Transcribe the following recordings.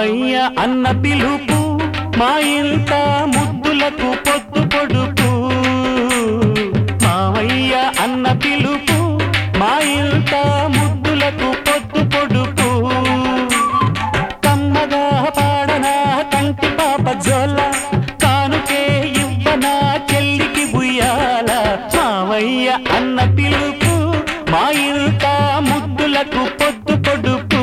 మావయ్య అన్న పిలుపు మా ఇంట ముద్దులకు పొద్దు పొడుపు మావయ్య అన్న పిలుపు మా ఇంట ముద్దులకు పొద్దు పొడుపు కమ్మగా పాడనా కంటి పాప జోల కానుకే ఇవ్వనా చెల్లికి బుయ్యాల మావయ్య అన్న పిలుపు మా ఇంట ముద్దులకు పొద్దు పొడుపు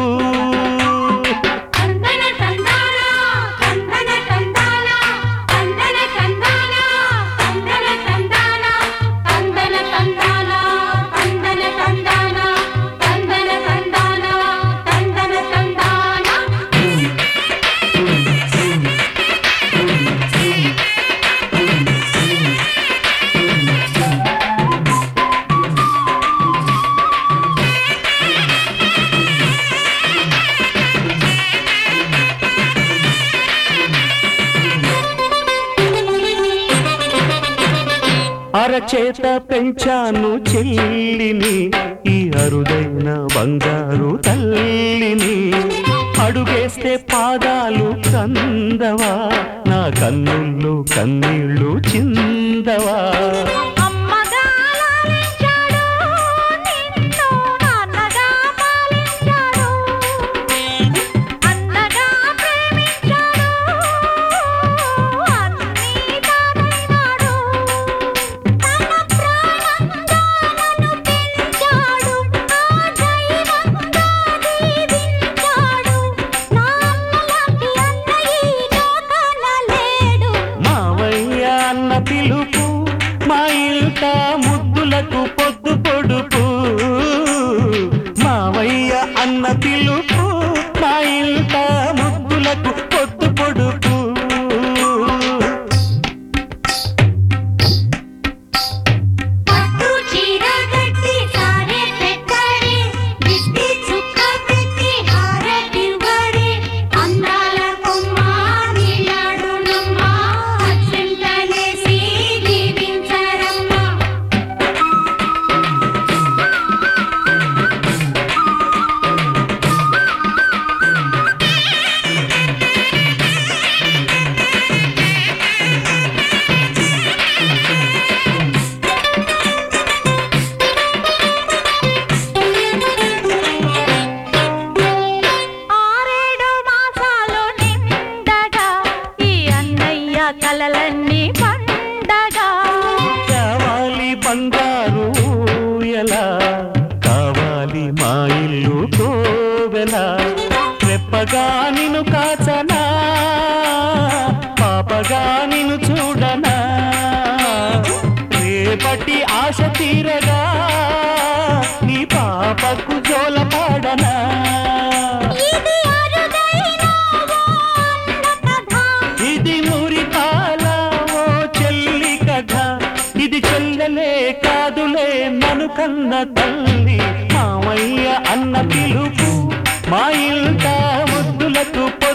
కందన కందాన కందన కందాన కందన కందాన కందన కందాన కందన కందాన కందన కందాన కందన కందాన కందన కందాన అరచేత పెంచాను చెల్లిని ఈ అరుదైన బంగారు తల్లిని అడుగేస్తే పాదాలు కందవా నా కన్నుల్లో కన్నీళ్ళు చిందవా అమ్మగా లాలించాడు నిన్ను నాన్నగా పాలించాడు అన్నగా ప్రేమించాడు అన్నీ తానైనాడు తన ప్రాణంగా నన్ను పెంచాడు ఆ దైవంగా దీవించాడు నా అన్నలాంటి అన్నయ్య లోకాన లేడు మావయ్య అన్న పిలుపు మా ఇంట ముద్దులకు పొద్దు పొడుపు మావయ్య అన్న పిలుపు మా ఇంట ముద్దులకు పొద్దు పొడుపు పట్టు చీర కట్టి సారే పెట్టాడే దిష్టి చుక్క పెట్టి హారతివ్వడే అందాల కొమ్మ నీలాడునమ్మ అక్షంతలేసి దీవించరమ్మ ఆరేడు మాసాలు నిండగా ఈ అన్నయ్య కలలన్నీ పండగా కావాలి బంగారు ఎలా కావాలి మా ఇల్లు కోవెలా రెప్పగా నిన్ను కాచనా పాపగా నిన్ను చూడనా రేపటి ఆశ తీరగా నీ పాపకు జోల పాడనా ఇది అరుదైన ఓ అన్న కథ ఇది మురిపాల ఓ చెల్లి కథ ఇది చెల్లెలే కాదులే నను కన్న తల్లి మామయ్య అన్న పిలుపు మా ఇంట ముద్దులకు